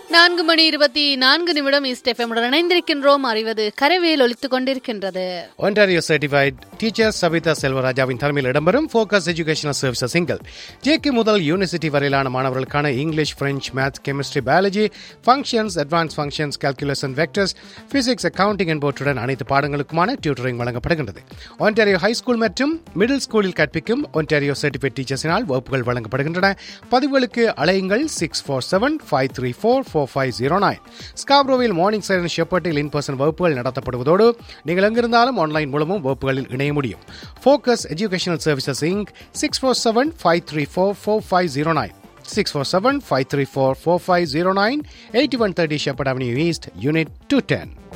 நான்கு மணி இருபத்தி நான்கு நிமிடம் ஈஸ்ட் எஃப்எம்முடன் இணைந்திருக்கின்றோம் அறிவது கரவேல் ஒலித்துக் கொண்டிருக்கின்றது ஒன்டாரியோ சர்டிஃபைட் டீச்சர் சபிதா செல்வராஜாவின் தலைமையில் இடம்பெறும் focus educational services single JK முதல் யூனிவர்சிட்டி வரையிலான மாணவர்களுக்கான English French maths chemistry biology functions advance functions calculation vectors physics accounting என்பவற்றுடன் அனைத்து பாடங்களுக்குமான டியூட்டரிங் வழங்கப்படுகின்றது ஒன்டாரியோ ஹை ஸ்கூல் மற்றும் மிடில் ஸ்கூலில் கற்பிக்கும் ஒன்டாரியோ சர்டிஃபைட் டீச்சர்ஸினால் வகுப்புகள் வழங்கப்படுகின்றன பதிவுகளுக்கு அலையுங்கள் six four seven five three four four five zero nine ஸ்காப்ரோவில் மார்னிங் சைரன் ஷெப்பர்ட்டில் இன் பர்சன் வகுப்புகள் நடத்தப்படுவதோடு நீங்கள் எங்கிருந்தாலும் ஆன்லைன் மூலமும் வகுப்புகளில் இணைய முடியும் focus educational services inc six four seven five three four four five zero nine six four seven five three four four five zero nine eighty one thirty Sheppard avenue east unit two ten